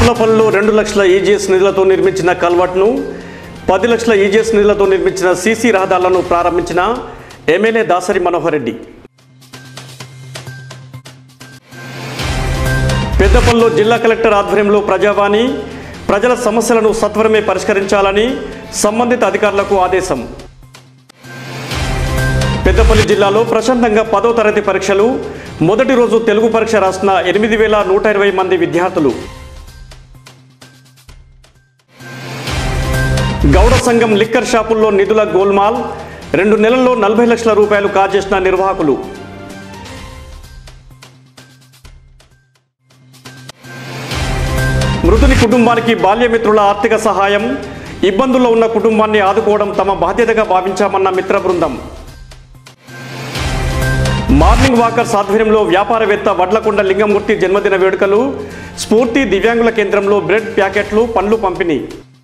రామలపల్లిలో రెండు లక్షల ఈజీఎస్ నిధులతో నిర్మించిన కల్వర్ట్ను పది లక్షల ఈజీఎస్ నిధులతో నిర్మించిన సీసీ రహదారులను ప్రారంభించిన ఎమ్మెల్యే దాసరి మనోహర్ రెడ్డి పెద్దపల్లిలో జిల్లా కలెక్టర్ ఆధ్వర్యంలో ప్రజావాణి ప్రజల సమస్యలను సత్వరమే పరిష్కరించాలని సంబంధిత అధికారులకు ఆదేశం పెద్దపల్లి జిల్లాలో ప్రశాంతంగా పదో తరగతి పరీక్షలు మొదటి రోజు తెలుగు పరీక్ష రాసిన ఎనిమిది వేల నూట ఇరవై మంది విద్యార్థులు గౌడ సంఘం లిక్కర్ షాపుల్లో నిధుల గోల్మాల్ రెండు నెలల్లో నలభై లక్షల రూపాయలు కాజేసిన నిర్వాహకులు మృతుని కుటుంబానికి బాల్యమిత్రుల ఆర్థిక సహాయం ఇబ్బందుల్లో ఉన్న కుటుంబాన్ని ఆదుకోవడం తమ బాధ్యతగా భావించామన్న మిత్ర బృందం మార్నింగ్ వాకర్స్ ఆధ్వర్యంలో వ్యాపారవేత్త వడ్లకొండ లింగమూర్తి జన్మదిన వేడుకలు స్ఫూర్తి దివ్యాంగుల కేంద్రంలో బ్రెడ్ ప్యాకెట్లు పండ్లు పంపిణీ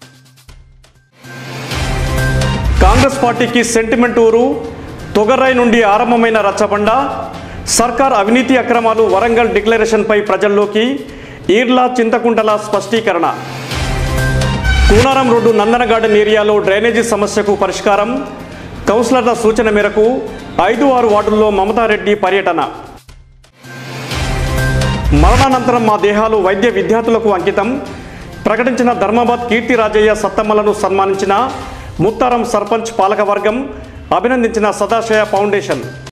కాంగ్రెస్ పార్టీకి సెంటిమెంట్ ఊరు తొగర్రాయి నుండి ఆరంభమైన రచ్చబండ సర్కార్ అవినీతి అక్రమాలు వరంగల్ డిక్లరేషన్పై ప్రజల్లోకి ఈర్లా చింతకుంటల స్పష్టీకరణ కూనారం రోడ్డు నందన గార్డెన్ ఏరియాలో డ్రైనేజీ సమస్యకు పరిష్కారం కౌన్సిలర్ల సూచన మేరకు ఐదు ఆరు వార్డుల్లో మమతారెడ్డి పర్యటన మరణానంతరం మా దేహాలు వైద్య విద్యార్థులకు అంకితం ప్రకటించిన ధర్మాబాద్ కీర్తి రాజయ్య సత్తమ్మలను సన్మానించిన ముత్తారం సర్పంచ్ పాలకవర్గం అభినందించిన సదాశయ ఫౌండేషన్